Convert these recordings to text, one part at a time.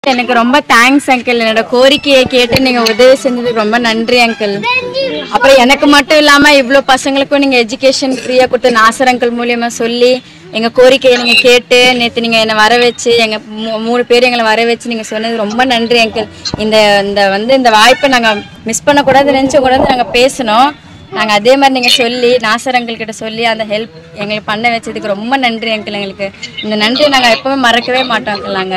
எனக்கு ரொம்ப thanks uncle என்னோட கோரிக்கையை கேட்டு நீங்க உதவி செஞ்சதுக்கு ரொம்ப நன்றி அங்கிள் அப்புறம் எனக்கு மட்டும் இல்லாம இவ்வளோ பசங்களுக்கும் நீங்க எஜுகேஷன் ஃப்ரீயா கொடுத்து நாசர் அங்கிள் மூலியமா சொல்லி எங்க கோரிக்கையை நீங்க கேட்டு நேத்து நீங்க என்னை வர வச்சு எங்க மூ- மூணு பேர் எங்களை வர வச்சு நீங்க சொன்னது ரொம்ப நன்றி அங்கிள் இந்த இந்த வந்து இந்த வாய்ப்பை நாங்க மிஸ் பண்ணக்கூடாது நினைச்ச கூடாது நாங்க பேசணும் நாங்க அதே மாதிரி நீங்க சொல்லி நாசர் அங்கிள் கிட்ட சொல்லி அந்த ஹெல்ப் எங்களுக்கு பண்ண வச்சதுக்கு ரொம்ப நன்றி அங்கிள் எங்களுக்கு இந்த நன்றியை நாங்க எப்பவுமே மறக்கவே மாட்டோம் அங்கிள் நாங்க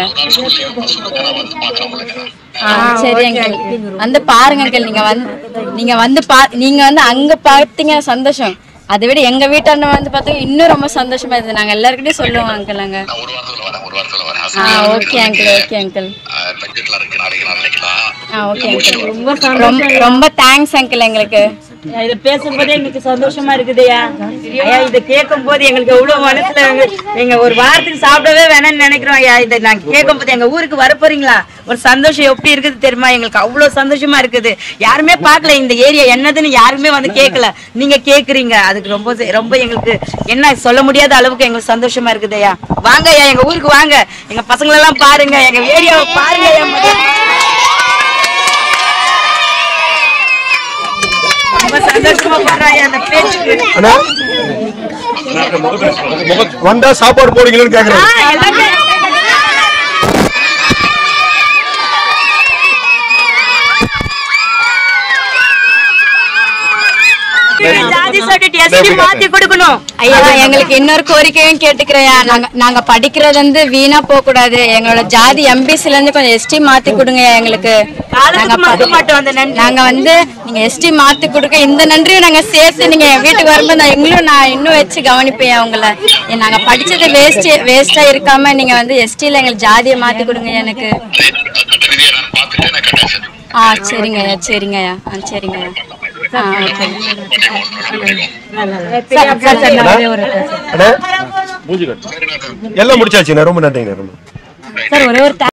ஆ, சரி அங்கிள் வந்து பாருங்க அங்கிள் நீங்க வந்து நீங்க வந்து பா நீங்க வந்து அங்க பார்த்தீங்க சந்தோஷம் அதை விட எங்க வீட்டாண்ட வந்து பார்த்தா இன்னும் ரொம்ப சந்தோஷமா இருந்தது நாங்க எல்லாருக்கிட்டையும் சொல்லுவோம் அங்கிள் நாங்க நான் ஒரு வாரத்துல வரேன் ஒரு வாரத்துல வரேன் ஆ அசல் ஓகே அங்கிள் ஓகே அங்கிள் பட்ஜெட்ல இருக்கு நாளைக்கு நாளைக்குலாம் ஆ ஓகே அங்கிள் ரொம்ப ரொம்ப தேங்க்ஸ் அங்கிள் எங்களுக்கு இத பேசும்போதே எங்களுக்கு சந்தோஷமா இருக்குதுயா ஐயா இத கேட்கும் போது எங்களுக்கு எவ்வளவு மனசுல எங்க- எங்க ஒரு வாரத்துக்கு சாப்பிடவே வேணாம்னு நினைக்கிறோம் ஐயா இதை நாங்க கேட்கும் போது எங்க ஊருக்கு வர போறீங்களா ஒரு சந்தோஷம் எப்படி இருக்குது தெரியுமா எங்களுக்கு அவ்வளவு சந்தோஷமா இருக்குது யாருமே பார்க்கல இந்த ஏரியா என்னதுன்னு யாருமே வந்து கேட்கல நீங்க கேக்குறீங்க அதுக்கு ரொம்ப ச- ரொம்ப எங்களுக்கு என்ன சொல்ல முடியாத அளவுக்கு எங்களுக்கு சந்தோஷமா இருக்குது ஐயா வாங்க ஐயா எங்க ஊருக்கு வாங்க எங்க பசங்களெல்லாம் பாருங்க எங்க ஏரியாவை பாருங்க ஐயா முதல்ல. ரொம்ப சந்தோஷமா பண்றோம் ஐயா அந்த பேச்சுக்கு அண்ணா வந்தா சாப்பாடு போடுவீங்களான்னு கேக்குறேன் ஆ, எல்லாமே ஜாதி சர்டிஃபிகேட் எஸ்டி மாத்தி கொடுக்கணும் ஐயா எங்களுக்கு இன்னொரு கோரிக்கையும் கேட்டுக்கிறேன் நாங்க நாங்க படிக்கிறது வந்து வீணா போக கூடாது எங்களோட ஜாதி எம்பிசில இருந்து கொஞ்சம் எஸ்டி மாத்தி கொடுங்க எங்களுக்கு காலத்துக்கு நாங்க மாத்த படி- மாட்டோம் அந்த நன்றி நாங்க வந்து நீங்க எஸ்டி மாத்தி கொடுக்க இந்த நன்றியும் நாங்க சேர்த்து நீங்க என் வீட்டுக்கு வரும்போது நான் எங்களும் நான் இன்னும் வச்சு கவனிப்பேன் உங்களை ஏ, நாங்க படிச்சது வேஸ்ட் வேஸ்டா இருக்காம நீங்க வந்து எஸ்டில எங்களுக்கு ஜாதியை மாத்தி கொடுங்க எனக்கு ரீதியா நான் பார்த்துட்டு நான் கட்டாயம் செஞ்சு ஆ சரிங்க ஐயா சரிங்க ஐயா ஆ சரிங்க ஐயா ஆ ஓகே அண்ணா எல்லாம் முடிச்சாச்சுண்ணா ரொம்ப நன்றிங்கண்ணா ரொம்ப சார் ஒரே ஒரு